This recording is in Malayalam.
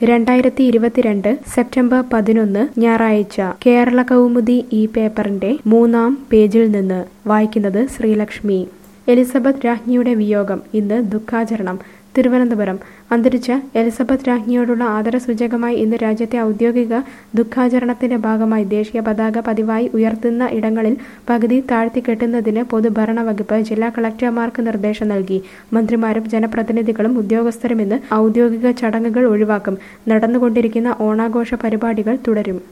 രണ്ടായിരത്തി ഇരുപത്തിരണ്ട് സെപ്റ്റംബർ പതിനൊന്ന് ഞായറാഴ്ച കേരള കൗമുദി ഈ പേപ്പറിന്റെ മൂന്നാം പേജിൽ നിന്ന് വായിക്കുന്നത് ശ്രീലക്ഷ്മി എലിസബത്ത് രാജ്ഞിയുടെ വിയോഗം ഇന്ന് ദുഃഖാചരണം തിരുവനന്തപുരം അന്തരിച്ച എലിസബത്ത് രാജ്ഞിയോടുള്ള ആദരസൂചകമായി ഇന്ന് രാജ്യത്തെ ഔദ്യോഗിക ദുഃഖാചരണത്തിന്റെ ഭാഗമായി ദേശീയ പതാക പതിവായി ഉയർത്തുന്ന ഇടങ്ങളിൽ പകുതി താഴ്ത്തിക്കെട്ടുന്നതിന് പൊതുഭരണ വകുപ്പ് ജില്ലാ കളക്ടർമാർക്ക് നിർദ്ദേശം നൽകി മന്ത്രിമാരും ജനപ്രതിനിധികളും ഉദ്യോഗസ്ഥരും ഇന്ന് ഔദ്യോഗിക ചടങ്ങുകൾ ഒഴിവാക്കും നടന്നുകൊണ്ടിരിക്കുന്ന ഓണാഘോഷ പരിപാടികൾ തുടരും